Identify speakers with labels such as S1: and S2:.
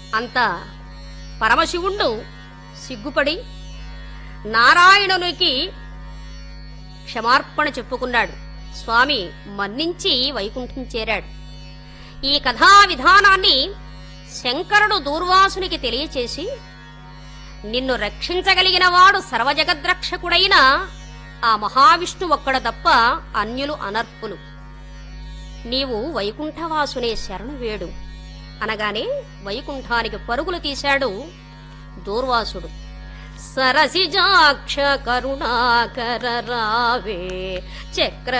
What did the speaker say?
S1: అంత పరమశివుణ్ణు సిగ్గుపడి నారాయణునికి క్షమార్పణ చెప్పుకున్నాడు స్వామి మన్నించి వైకుంఠం చేరాడు ఈ కథా విధానాన్ని శంకరుడు దూర్వాసునికి తెలియచేసి నిన్ను రక్షించగలిగిన వాడు సర్వజగద్రక్షకుడైన ఆ మహావిష్ణు ఒక్కడ తప్ప అన్యులు అనర్పులు నీవు వైకుంఠవాసునే శరణు వేడు అనగానే వైకుంఠానికి పరుగులు తీశాడు దూర్వాసుడు సరసిజాక్ష కరుణాకర రావే చక్ర